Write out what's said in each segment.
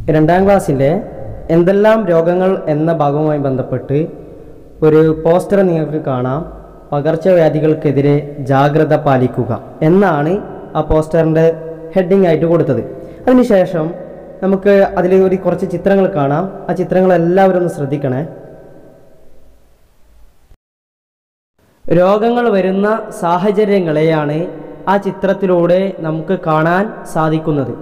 രണ്ടാം ക്ലാസ്സിലെ എന്തെല്ലാം രോഗങ്ങൾ എന്ന ഭാഗവുമായി ബന്ധപ്പെട്ട് ഒരു പോസ്റ്റർ നിങ്ങൾക്ക് കാണാം പകർച്ചവ്യാധികൾക്കെതിരെ ജാഗ്രത പാലിക്കുക എന്നാണ് ആ പോസ്റ്ററിൻ്റെ ഹെഡിങ് ആയിട്ട് കൊടുത്തത് അതിനുശേഷം നമുക്ക് അതിൽ ഒരു കുറച്ച് ചിത്രങ്ങൾ കാണാം ആ ചിത്രങ്ങൾ എല്ലാവരും ഒന്ന് ശ്രദ്ധിക്കണേ രോഗങ്ങൾ വരുന്ന സാഹചര്യങ്ങളെയാണ് ആ ചിത്രത്തിലൂടെ നമുക്ക് കാണാൻ സാധിക്കുന്നത്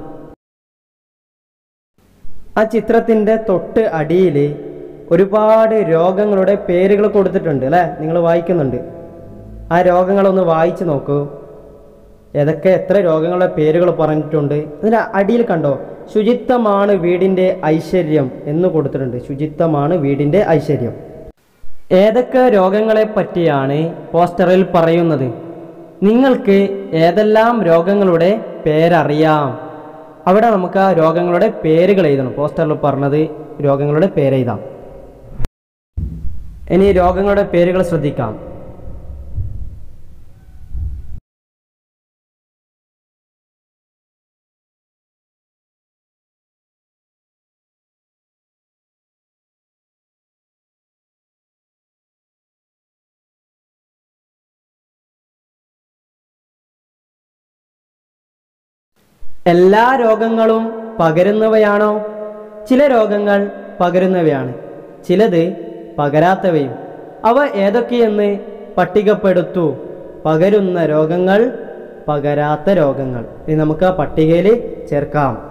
ആ ചിത്രത്തിൻ്റെ തൊട്ട് അടിയിൽ ഒരുപാട് രോഗങ്ങളുടെ പേരുകൾ കൊടുത്തിട്ടുണ്ട് അല്ലേ നിങ്ങൾ വായിക്കുന്നുണ്ട് ആ രോഗങ്ങളൊന്ന് വായിച്ചു നോക്കൂ ഏതൊക്കെ എത്ര രോഗങ്ങളുടെ പേരുകൾ പറഞ്ഞിട്ടുണ്ട് അതിൻ്റെ അടിയിൽ കണ്ടോ ശുചിത്വമാണ് വീടിൻ്റെ ഐശ്വര്യം എന്ന് കൊടുത്തിട്ടുണ്ട് ശുചിത്വമാണ് വീടിൻ്റെ ഐശ്വര്യം ഏതൊക്കെ രോഗങ്ങളെ പറ്റിയാണ് പോസ്റ്ററിൽ പറയുന്നത് നിങ്ങൾക്ക് ഏതെല്ലാം രോഗങ്ങളുടെ പേരറിയാം അവിടെ നമുക്ക് ആ രോഗങ്ങളുടെ പേരുകൾ എഴുതണം പോസ്റ്ററിൽ പറഞ്ഞത് രോഗങ്ങളുടെ പേരെഴുതാം ഇനി രോഗങ്ങളുടെ പേരുകൾ ശ്രദ്ധിക്കാം എല്ലാ രോഗങ്ങളും പകരുന്നവയാണോ ചില രോഗങ്ങൾ പകരുന്നവയാണ് ചിലത് പകരാത്തവയും അവ ഏതൊക്കെയെന്ന് പട്ടികപ്പെടുത്തു പകരുന്ന രോഗങ്ങൾ പകരാത്ത രോഗങ്ങൾ ഇനി നമുക്ക് ആ പട്ടികയിൽ ചേർക്കാം